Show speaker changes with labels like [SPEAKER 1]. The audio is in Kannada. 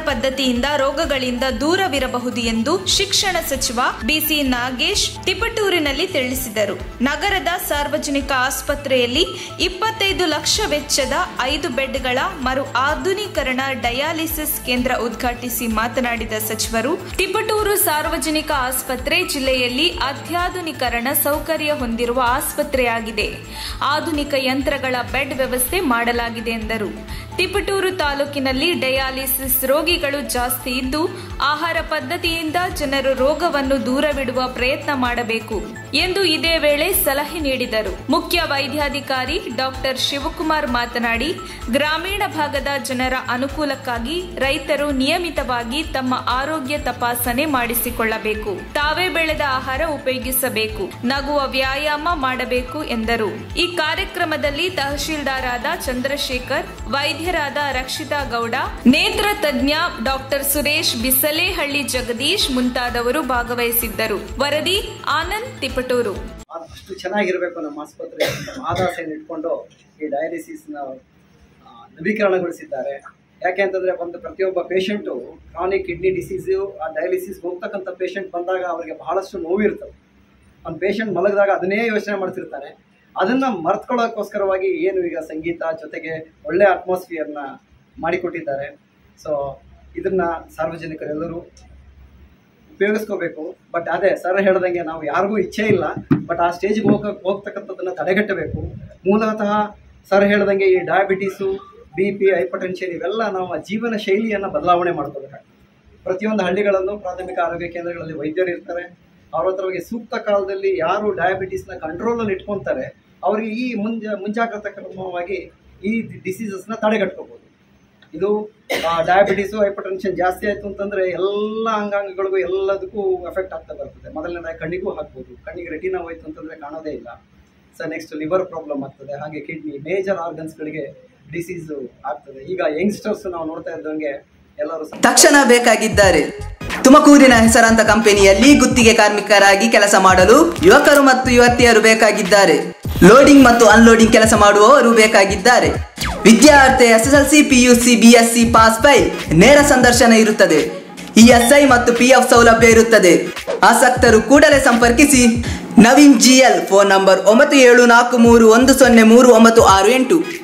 [SPEAKER 1] ಪದ್ಧತಿಯಿಂದ ರೋಗಗಳಿಂದ ದೂರವಿರಬಹುದು ಎಂದು ಶಿಕ್ಷಣ ಸಚಿವ ಬಿಸಿ ನಾಗೇಶ್ ತಿಪಟೂರಿನಲ್ಲಿ ತಿಳಿಸಿದರು ನಗರದ ಸಾರ್ವಜನಿಕ ಆಸ್ಪತ್ರೆಯಲ್ಲಿ ಇಪ್ಪತ್ತೈದು ಲಕ್ಷ ವೆಚ್ಚದ ಐದು ಬೆಡ್ಗಳ ಮರು ಆಧುನೀಕರಣ ಡಯಾಲಿಸಿಸ್ ಕೇಂದ್ರ ಉದ್ಘಾಟಿಸಿ ಮಾತನಾಡಿದ ಸಚಿವರು ತಿಪಟೂರು ಸಾರ್ವಜನಿಕ ಆಸ್ಪತ್ರೆ ಜಿಲ್ಲೆಯಲ್ಲಿ ಅತ್ಯಾಧುನೀಕರಣ ಸೌಕರ್ಯ ಹೊಂದಿರುವ ಆಸ್ಪತ್ರೆಯಾಗಿದೆ ಆಧುನಿಕ ಯಂತ್ರಗಳ ಬೆಡ್ ವ್ಯವಸ್ಥೆ ಮಾಡಲಾಗಿದೆ ಎಂದರು ತಿಪಟೂರು ತಾಲೂಕಿನಲ್ಲಿ ಡಯಾಲಿಸಿಸ್ ರೋಗಿಗಳು ಜಾಸ್ತಿ ಇದ್ದು ಆಹಾರ ಪದ್ಧತಿಯಿಂದ ಜನರು ರೋಗವನ್ನು ದೂರವಿಡುವ ಪ್ರಯತ್ನ ಮಾಡಬೇಕು ಎಂದು ಇದೇ ವೇಳೆ ಸಲಹೆ ನೀಡಿದರು ಮುಖ್ಯ ವೈದ್ಯಾಧಿಕಾರಿ ಡಾಕ್ಟರ್ ಶಿವಕುಮಾರ್ ಮಾತನಾಡಿ ಗ್ರಾಮೀಣ ಭಾಗದ ಜನರ ಅನುಕೂಲಕ್ಕಾಗಿ ರೈತರು ನಿಯಮಿತವಾಗಿ ತಮ್ಮ ಆರೋಗ್ಯ ತಪಾಸಣೆ ಮಾಡಿಸಿಕೊಳ್ಳಬೇಕು ತಾವೇ ಬೆಳೆದ ಆಹಾರ ಉಪಯೋಗಿಸಬೇಕು ನಗುವ ವ್ಯಾಯಾಮ ಮಾಡಬೇಕು ಎಂದರು ಈ ಕಾರ್ಯಕ್ರಮದಲ್ಲಿ ತಹಶೀಲ್ದಾರ್ ಆದ ಚಂದ್ರಶೇಖರ್ ವೈದ್ಯರಾದ ರಕ್ಷಿತಾ ಗೌಡ ನೇತ್ರ ತಜ್ಞ ಡಾಕ್ಟರ್ ಸುರೇಶ್ ಬಿಸಲೇಹಳ್ಳಿ ಜಗದೀಶ್ ಮುಂತಾದವರು ಭಾಗವಹಿಸಿದ್ದರು ವರದಿ ಆನಂದ್ ತಿಪಟೂರು
[SPEAKER 2] ಅಷ್ಟು ಚೆನ್ನಾಗಿರಬೇಕು ನಮ್ಮ ಆಸ್ಪತ್ರೆ ಆದಾಸೆಯನ್ನು ಇಟ್ಕೊಂಡು ಈ ಡಯಾಲಿಸಿಸ್ನ ಆ, ನವೀಕರಣಗೊಳಿಸಿದ್ದಾರೆ ಯಾಕೆ ಅಂತಂದರೆ ಒಂದು ಪ್ರತಿಯೊಬ್ಬ ಪೇಷಂಟು ಕ್ರಾನಿಕ್ ಕಿಡ್ನಿ ಡಿಸೀಸು ಆ ಡಯಾಲಿಸಿಸ್ ಹೋಗ್ತಕ್ಕಂಥ ಪೇಷಂಟ್ ಬಂದಾಗ ಅವರಿಗೆ ಬಹಳಷ್ಟು ನೋವಿರ್ತದೆ ಒಂದು ಪೇಷಂಟ್ ಮಲಗಿದಾಗ ಅದನ್ನೇ ಯೋಚನೆ ಮಾಡ್ತಿರ್ತಾನೆ ಅದನ್ನು ಮರ್ತ್ಕೊಳ್ಳೋಕ್ಕೋಸ್ಕರವಾಗಿ ಏನು ಈಗ ಸಂಗೀತ ಜೊತೆಗೆ ಒಳ್ಳೆ ಅಟ್ಮಾಸ್ಫಿಯರ್ನ ಮಾಡಿಕೊಟ್ಟಿದ್ದಾರೆ ಸೊ ಇದನ್ನ ಸಾರ್ವಜನಿಕರೆಲ್ಲರೂ ಉಪಯೋಗಿಸ್ಕೋಬೇಕು ಬಟ್ ಅದೇ ಸರ್ ಹೇಳ್ದಂಗೆ ನಾವು ಯಾರಿಗೂ ಇಚ್ಛೆ ಇಲ್ಲ ಬಟ್ ಆ ಸ್ಟೇಜ್ಗೆ ಹೋಗ ಹೋಗ್ತಕ್ಕಂಥದ್ದನ್ನು ತಡೆಗಟ್ಟಬೇಕು ಮೂಲತಃ ಸರ್ ಹೇಳ್ದಂಗೆ ಈ ಡಯಾಬಿಟೀಸು ಬಿ ಪಿ ಹೈಪರ್ಟೆನ್ಷನ್ ಇವೆಲ್ಲ ನಾವು ಆ ಜೀವನ ಶೈಲಿಯನ್ನು ಬದಲಾವಣೆ ಮಾಡ್ಕೋಬೇಕಾಗ್ತದೆ ಪ್ರತಿಯೊಂದು ಹಳ್ಳಿಗಳಲ್ಲೂ ಪ್ರಾಥಮಿಕ ಆರೋಗ್ಯ ಕೇಂದ್ರಗಳಲ್ಲಿ ವೈದ್ಯರು ಇರ್ತಾರೆ ಅವ್ರ ಹತ್ರ ಹೋಗಿ ಸೂಕ್ತ ಕಾಲದಲ್ಲಿ ಯಾರು ಡಯಾಬಿಟೀಸ್ನ ಕಂಟ್ರೋಲಲ್ಲಿ ಇಟ್ಕೊತಾರೆ ಅವರಿಗೆ ಈ ಮುಂಜ ಮುಂಜಾಗ್ರತಾ ಕ್ರಮವಾಗಿ ಈ ಡಿಸೀಸಸ್ನ ತಡೆಗಟ್ಕೋಬೋದು ಇದು ಡಯಾಬಿಟೀಸು ಹೈಪರ್ಟೆನ್ಷನ್ ಜಾಸ್ತಿ ಆಯಿತು ಅಂತಂದರೆ ಎಲ್ಲ ಅಂಗಾಂಗಗಳಿಗೂ ಎಲ್ಲದಕ್ಕೂ ಎಫೆಕ್ಟ್ ಆಗ್ತಾ ಬರ್ತದೆ ಮೊದಲನೇದಾಗಿ ಕಣ್ಣಿಗೂ ಹಾಕ್ಬೋದು ಕಣ್ಣಿಗೆ ರೆಟಿನಾ ಹೋಯ್ತು ಅಂತಂದರೆ ಕಾಣೋದೇ ಇಲ್ಲ ಸೊ ನೆಕ್ಸ್ಟ್ ಲಿವರ್ ಪ್ರಾಬ್ಲಮ್ ಆಗ್ತದೆ ಹಾಗೆ ಕಿಡ್ನಿ ಮೇಜರ್ ಆರ್ಗನ್ಸ್ಗಳಿಗೆ ಡಿಸೀಸು ಆಗ್ತದೆ ಈಗ ಯಂಗ್ಸ್ಟರ್ಸ್ ನಾವು ನೋಡ್ತಾ ಇದ್ದಂಗೆ ಎಲ್ಲರೂ ಸ-
[SPEAKER 3] ತಕ್ಷಣ ಬೇಕಾಗಿದ್ದಾರೆ ತುಮಕೂರಿನ ಹೆಸರಾಂತ ಕಂಪನಿಯಲ್ಲಿ ಗುತ್ತಿಗೆ ಕಾರ್ಮಿಕರಾಗಿ ಕೆಲಸ ಮಾಡಲು ಯುವಕರು ಮತ್ತು ಯುವತಿಯರು ಬೇಕಾಗಿದ್ದಾರೆ ಲೋಡಿಂಗ್ ಮತ್ತು ಅನ್ಲೋಡಿಂಗ್ ಕೆಲಸ ಮಾಡುವವರು ಬೇಕಾಗಿದ್ದಾರೆ ವಿದ್ಯಾರ್ಥಿ SSLC PUC BSc pass fail ನೇರ ಸಂದರ್ಶನ ಇರುತ್ತದೆ ಇಎಸ್ಐ ಮತ್ತು ಪಿಎಫ್ ಸೌಲಭ್ಯ ಇರುತ್ತದೆ ಆಸಕ್ತರು ಕೂಡಲೇ ಸಂಪರ್ಕಿಸಿ ನವೀನ್ ಜಿಎಲ್ ಫೋನ್ ನಂಬರ್ ಒಂಬತ್ತು ಏಳು ನಾಲ್ಕು ಮೂರು ಒಂದು ಸೊನ್ನೆ ಮೂರು ಒಂಬತ್ತು ಆರು ಎಂಟು